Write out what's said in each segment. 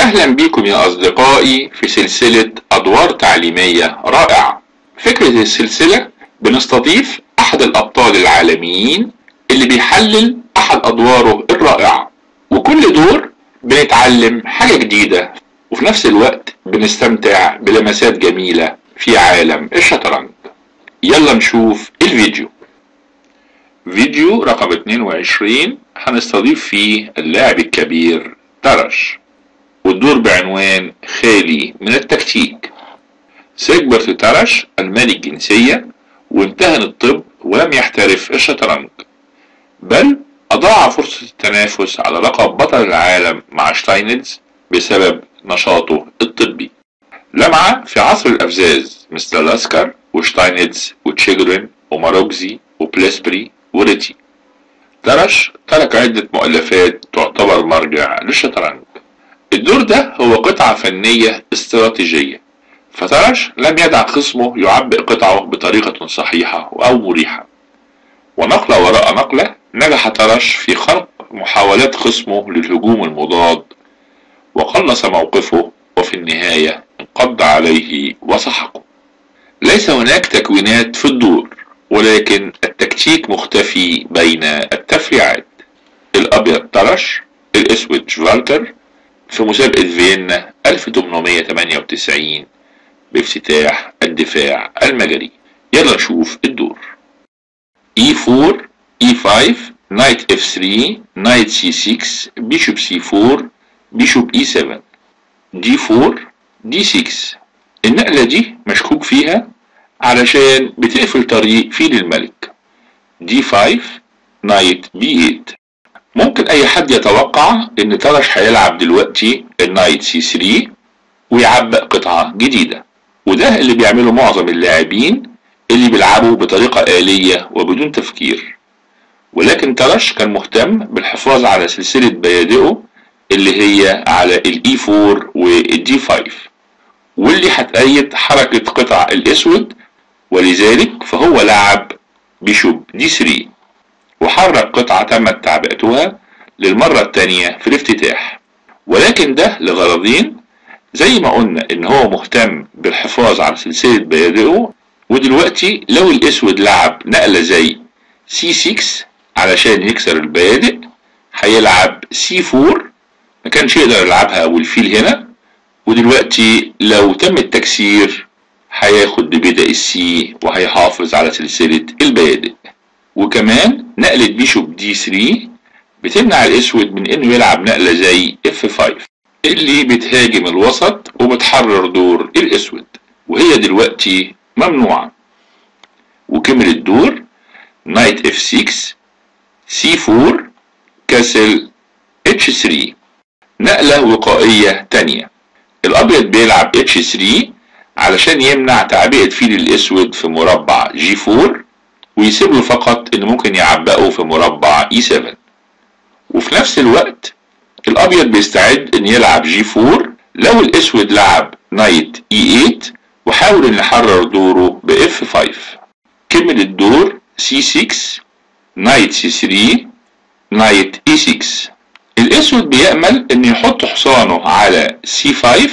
أهلا بكم يا أصدقائي في سلسلة أدوار تعليمية رائعة فكرة السلسلة بنستضيف أحد الأبطال العالميين اللي بيحلل أحد أدواره الرائعة وكل دور بنتعلم حاجة جديدة وفي نفس الوقت بنستمتع بلمسات جميلة في عالم الشطرنج يلا نشوف الفيديو فيديو رقم 22 هنستضيف فيه اللاعب الكبير ترش والدور بعنوان خالي من التكتيك سيجبرت ترش ألماني الجنسية وامتهن الطب ولم يحترف الشطرنج بل أضاع فرصة التنافس على لقب بطل العالم مع شتاينتز بسبب نشاطه الطبي لمع في عصر الأفزاز مثل لاسكر وشتاينتز وتشيجرين وماروكزي وبليسبري وريتي ترش ترك عدة مؤلفات تعتبر مرجع للشطرنج الدور ده هو قطعة فنية استراتيجية فترش لم يدع خصمه يعبئ قطعه بطريقة صحيحة أو مريحة ونقلة وراء نقلة نجح ترش في خرق محاولات خصمه للهجوم المضاد وقلص موقفه وفي النهاية انقض عليه وسحقه ليس هناك تكوينات في الدور ولكن التكتيك مختفي بين التفريعات الأبيض ترش الأسود شفالتر في مسابقة فيينا 1898 بافتتاح الدفاع المجري يلا نشوف الدور E4 E5 Knight F3 Knight C6 Bishop C4 Bishop E7 D4 D6 النقلة دي مشكوك فيها علشان بتقفل طريق فيل الملك D5 Knight B8 ممكن اي حد يتوقع ان ترش هيلعب دلوقتي النايت سي 3 ويعبق قطعة جديدة وده اللي بيعمله معظم اللاعبين اللي بيلعبوا بطريقة آلية وبدون تفكير ولكن ترش كان مهتم بالحفاظ على سلسلة بيادقه اللي هي على الاي 4 والدي 5 واللي هتأيد حركة قطع الاسود ولذلك فهو لعب بيشوب دي 3 وحرك قطعة تمت تعبئتها للمرة الثانية في الافتتاح ولكن ده لغرضين زي ما قلنا ان هو مهتم بالحفاظ على سلسلة بيادقه ودلوقتي لو الاسود لعب نقلة زي سي 6 علشان يكسر البيادق هيلعب سي 4 ما كانش يقدر يلعبها والفيل هنا ودلوقتي لو تم التكسير هياخد ببدأ السي وهيحافظ على سلسلة البيادق وكمان نقلة بيشوب دي 3 بتمنع الاسود من انه يلعب نقلة زي اف 5 اللي بتهاجم الوسط وبتحرر دور الاسود وهي دلوقتي ممنوعة وكمل الدور نايت اف 6 سي 4 كاسل اتش 3 نقلة وقائية تانية الابيض بيلعب اتش 3 علشان يمنع تعبئة فيل الاسود في مربع جي 4 ويسيب له فقط ان ممكن يعبقه في مربع اي 7 وفي نفس الوقت الابيض بيستعد ان يلعب جي 4 لو الاسود لعب نايت اي 8 وحاول ان يحرر دوره باف 5 كمل الدور سي 6 نايت سي 3 نايت اي 6 الاسود بيأمل ان يحط حصانه على سي 5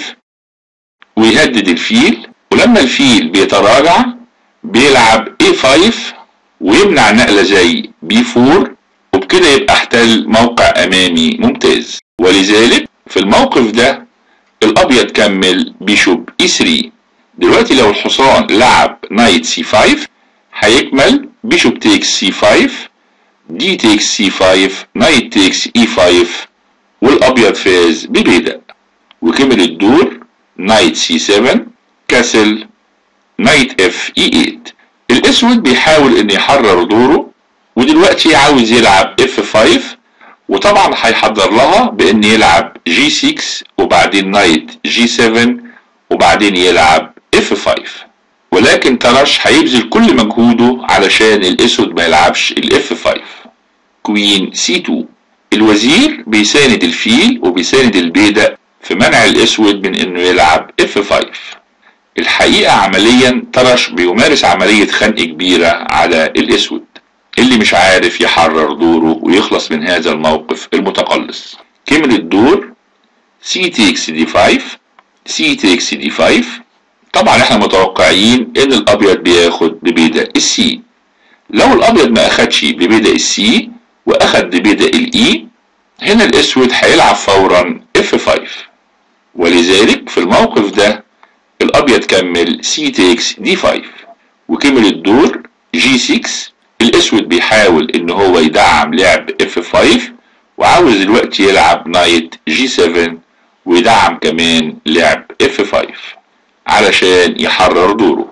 ويهدد الفيل ولما الفيل بيتراجع بيلعب A5 ويمنع نقلة زي B4 وبكده يبقى احتل موقع امامي ممتاز ولذلك في الموقف ده الابيض كمل بيشوب E3 دلوقتي لو الحصان لعب نايت C5 هيكمل بيشوب تيكس C5 دي تيكس C5 نايت تيكس E5 والابيض فاز ببيدق وكمل الدور نايت C7 كاسل نايت اف اي 8 الاسود بيحاول ان يحرر دوره ودلوقتي عاوز يلعب اف 5 وطبعا هيحضر لها بان يلعب جي 6 وبعدين نايت جي 7 وبعدين يلعب اف 5 ولكن ترش هيبذل كل مجهوده علشان الاسود ما يلعبش الاف 5 كوين سي 2 الوزير بيساند الفيل وبيساند البيدق في منع الاسود من انه يلعب اف 5 الحقيقة عمليا ترش بيمارس عملية خنق كبيرة على الاسود اللي مش عارف يحرر دوره ويخلص من هذا الموقف المتقلص كمل الدور سي تيكس دي 5 سي تيكس دي 5 طبعا احنا متوقعين ان الابيض بياخد ببيدا السي لو الابيض ما اخدش ببيدا السي واخد ببيدا الاي هنا الاسود هيلعب فورا اف 5 ولذلك في الموقف ده الابيض كمل سي تيكس دي 5 وكمل الدور جي 6 الاسود بيحاول ان هو يدعم لعب اف 5 وعاوز دلوقتي يلعب نايت جي 7 ويدعم كمان لعب اف 5 علشان يحرر دوره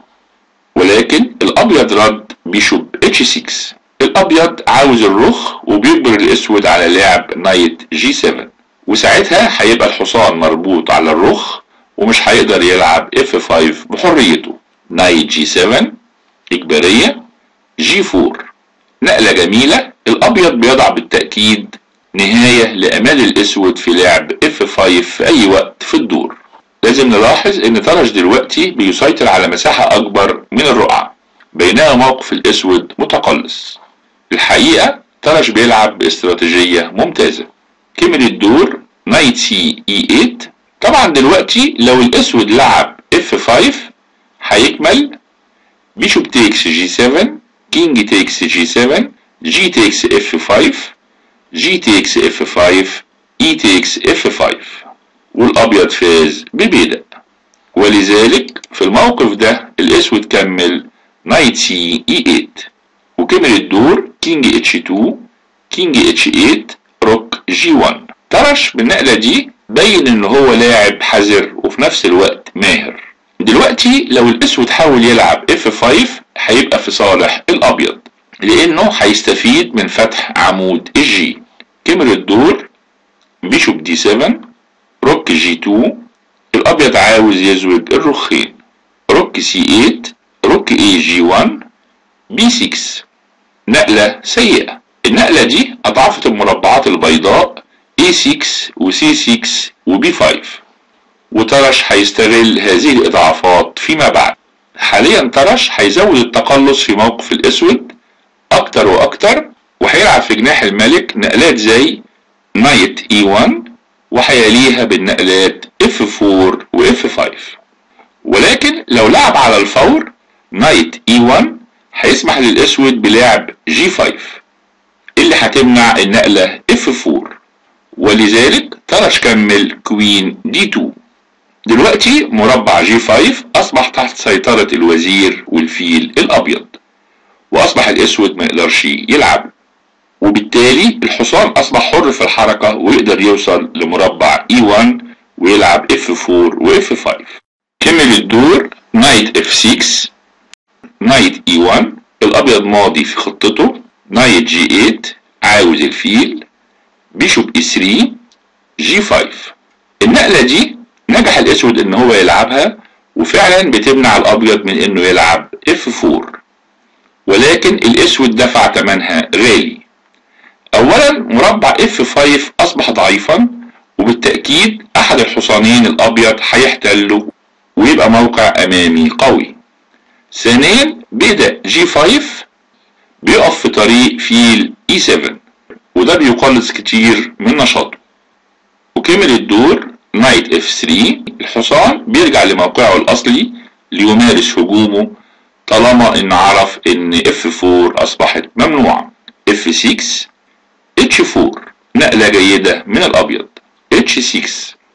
ولكن الابيض رد بيشوب اتش 6 الابيض عاوز الرخ وبيجبر الاسود على لعب نايت جي 7 وساعتها هيبقى الحصان مربوط على الرخ ومش هيقدر يلعب اف 5 بحريته نايت جي 7 اجباريه جي 4 نقله جميله الابيض بيضع بالتاكيد نهايه لامال الاسود في لعب اف 5 في اي وقت في الدور لازم نلاحظ ان طرش دلوقتي بيسيطر على مساحه اكبر من الرقعه بينما موقف الاسود متقلص الحقيقه طرش بيلعب باستراتيجيه ممتازه كمل الدور نايت سي اي 8 طبعا دلوقتي لو الاسود لعب اف 5 هيكمل بيشوب تيكس جي 7 كينج تيكس جي 7 جي تيكس اف 5 جي تيكس اف 5 اي تيكس اف 5 والابيض فاز ببيدق ولذلك في الموقف ده الاسود كمل نايت سي اي 8 وكمل الدور كينج اتش 2 كينج اتش 8 روك جي 1 طرش بالنقلة دي بين ان هو لاعب حذر وفي نفس الوقت ماهر دلوقتي لو الاسود حاول يلعب اف 5 هيبقى في صالح الابيض لانه هيستفيد من فتح عمود الجي كمل الدور بيشوب دي 7 روك جي 2 الابيض عاوز يزوج الرخين روك سي 8 روك اي جي 1 بي 6 نقلة سيئة النقلة دي اضعفت المربعات البيضاء A6 و C6 و B5 وترش هيستغل هذه الإضعافات فيما بعد حاليا ترش هيزود التقلص في موقف الأسود أكتر وأكتر وهيلعب في جناح الملك نقلات زي نايت E1 وهيليها بالنقلات F4 و F5 ولكن لو لعب على الفور نايت E1 هيسمح للأسود بلعب G5 اللي هتمنع النقلة F4 ولذلك ترش كمل كوين دي 2 دلوقتي مربع جي 5 اصبح تحت سيطرة الوزير والفيل الابيض واصبح الاسود ما يقدرش يلعب وبالتالي الحصان اصبح حر في الحركة ويقدر يوصل لمربع اي 1 ويلعب اف 4 واف 5 كمل الدور نايت اف 6 نايت اي 1 الابيض ماضي في خطته نايت جي 8 عاوز الفيل بيشوب اي 3 جي 5 النقلة دي نجح الاسود ان هو يلعبها وفعلا بتمنع الابيض من انه يلعب اف 4 ولكن الاسود دفع ثمنها غالي اولا مربع اف 5 اصبح ضعيفا وبالتأكيد احد الحصانين الابيض هيحتله ويبقى موقع امامي قوي ثانيا بدا جي 5 بيقف في طريق فيل اي 7 وده بيقلص كتير من نشاطه وكمل الدور نايت اف 3 الحصان بيرجع لموقعه الاصلي ليمارس هجومه طالما ان عرف ان اف 4 اصبحت ممنوعة اف 6 اتش 4 نقلة جيدة من الابيض اتش 6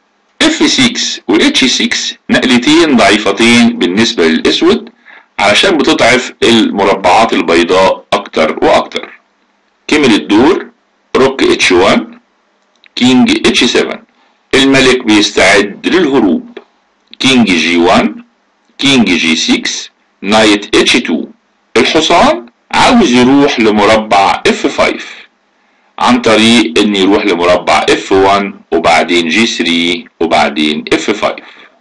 اف 6 و اتش 6 نقلتين ضعيفتين بالنسبة للاسود علشان بتضعف المربعات البيضاء اكتر واكتر كمل الدور روك اتش 1 كينج اتش 7 الملك بيستعد للهروب كينج جي 1 كينج جي 6 نايت اتش 2 الحصان عاوز يروح لمربع اف 5 عن طريق ان يروح لمربع اف 1 وبعدين جي 3 وبعدين اف 5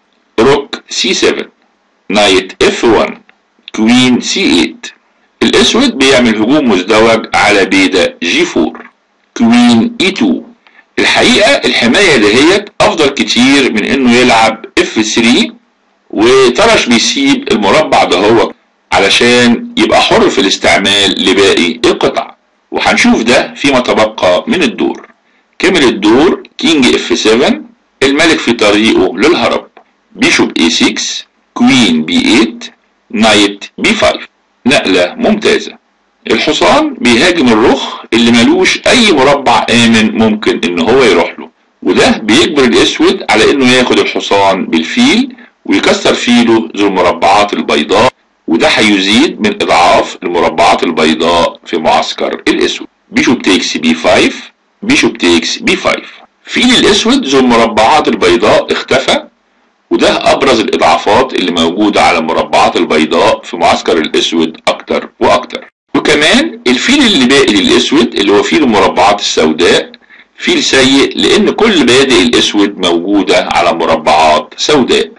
روك سي 7 نايت اف 1 كوين سي 8 الاسود بيعمل هجوم مزدوج على بيدا جي 4 كوين اي 2 الحقيقة الحماية دهيت افضل كتير من انه يلعب اف 3 وطرش بيسيب المربع ده هو علشان يبقى حر في الاستعمال لباقي القطع وهنشوف ده فيما تبقى من الدور كمل الدور كينج اف 7 الملك في طريقه للهرب بيشوب A6 كوين B8 نايت B5 نقلة ممتازة الحصان بيهاجم الرخ اللي ملوش اي مربع امن ممكن ان هو يروح له وده بيجبر الاسود على انه ياخد الحصان بالفيل ويكسر فيله ذو المربعات البيضاء وده هيزيد من اضعاف المربعات البيضاء في معسكر الاسود بيشوب تيكس بي 5 بيشوب تيكس بي 5 فيل الاسود ذو المربعات البيضاء اختفى وده ابرز الاضعافات اللي موجودة على المربعات البيضاء في معسكر الاسود اكتر واكتر وكمان الفيل اللي باقي للاسود اللي هو فيل المربعات السوداء فيل سيء لان كل بادئ الاسود موجودة على مربعات سوداء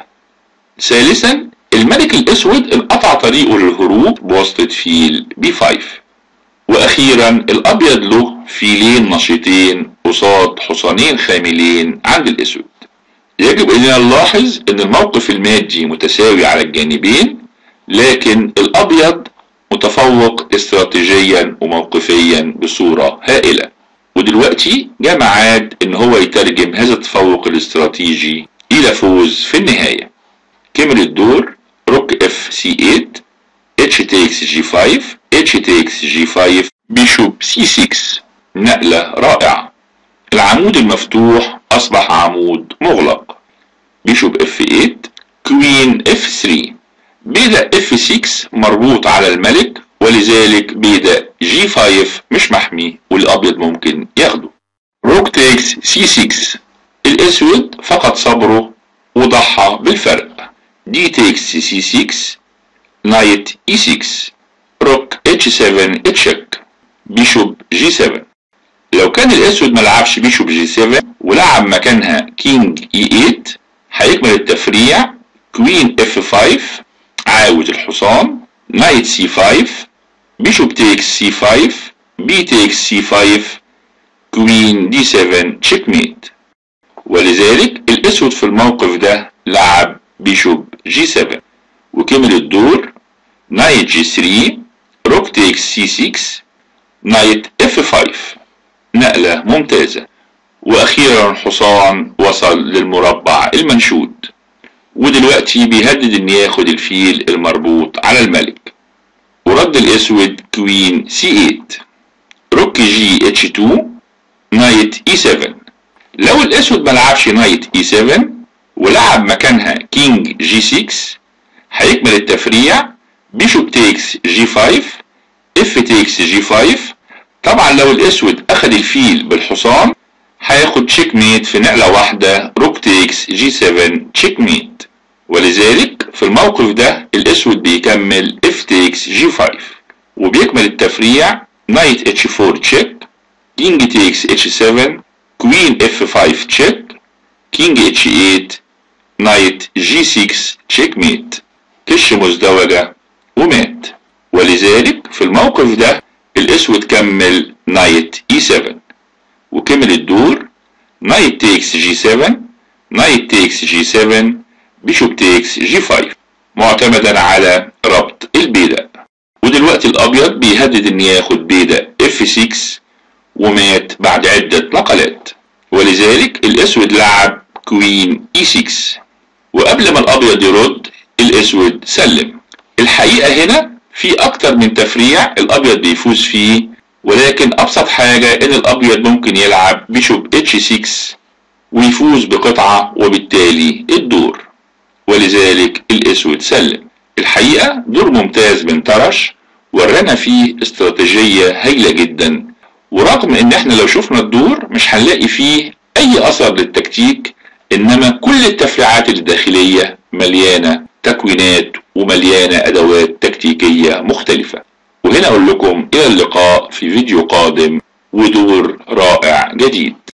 ثالثا الملك الاسود انقطع طريقه للهروب بواسطة فيل بي 5 واخيرا الابيض له فيلين نشيطين قصاد حصانين خاملين عند الاسود يجب اننا نلاحظ ان الموقف المادي متساوي على الجانبين لكن الابيض متفوق استراتيجيا وموقفيا بصورة هائلة ودلوقتي جاء ميعاد ان هو يترجم هذا التفوق الاستراتيجي الى فوز في النهاية كمل الدور روك اف سي 8 اتش تيكس جي 5 اتش تيكس جي 5 بيشوب سي 6 نقلة رائعة العمود المفتوح اصبح عمود مغلق بيشوب اف 8 كوين اف 3 بيدا اف 6 مربوط على الملك ولذلك بيدا جي 5 مش محمي والابيض ممكن ياخده روك تيكس سي 6 الاسود فقد صبره وضحى بالفرق دي تيكس سي 6 نايت اي 6 روك اتش 7 اتشك بيشوب جي 7 لو كان الاسود ملعبش بيشوب جي 7 ولعب مكانها كينج اي 8 هيكمل التفريع كوين اف 5 عاوز الحصان نايت سي 5 بيشوب تيكس سي 5 بي تيكس سي 5 كوين دي 7 تشيك ميت ولذلك الاسود في الموقف ده لعب بيشوب جي 7 وكمل الدور نايت جي 3 روك تيكس سي 6 نايت اف 5 نقلة ممتازة واخيرا الحصان وصل للمربع المنشود ودلوقتي بيهدد ان ياخد الفيل المربوط على الملك ورد الاسود كوين سي 8 روك جي اتش 2 نايت اي 7 لو الاسود ملعبش نايت اي 7 ولعب مكانها كينج جي 6 هيكمل التفريع بيشوب تيكس جي 5 اف تيكس جي 5 طبعا لو الاسود اخد الفيل بالحصان هياخد تشيك ميت في نقلة واحدة روك تيكس جي 7 تشيك ميت ولذلك في الموقف ده الاسود بيكمل اف تيكس جي 5 وبيكمل التفريع نايت اتش 4 تشيك كينج تيكس اتش 7 كوين اف 5 تشيك كينج اتش 8 نايت جي 6 تشيك ميت كش مزدوجة ومات ولذلك في الموقف ده الاسود كمل نايت اي 7 وكمل الدور نايت تيكس جي 7 نايت تيكس جي 7 بيشوب تيكس جي 5 معتمدا على ربط البيدق ودلوقتي الابيض بيهدد ان ياخد بيدق اف 6 ومات بعد عدة نقلات ولذلك الاسود لعب كوين اي 6 وقبل ما الابيض يرد الاسود سلم الحقيقة هنا في اكتر من تفريع الابيض بيفوز فيه ولكن ابسط حاجة ان الابيض ممكن يلعب بيشوب اتش 6 ويفوز بقطعة وبالتالي الدور ولذلك الاسود سلم الحقيقة دور ممتاز من طرش ورانا فيه استراتيجية هايلة جدا ورغم ان احنا لو شفنا الدور مش هنلاقي فيه اي اثر للتكتيك انما كل التفريعات الداخلية مليانة تكوينات ومليانة ادوات تكتيكية مختلفة وهنا اقول لكم الى اللقاء في فيديو قادم ودور رائع جديد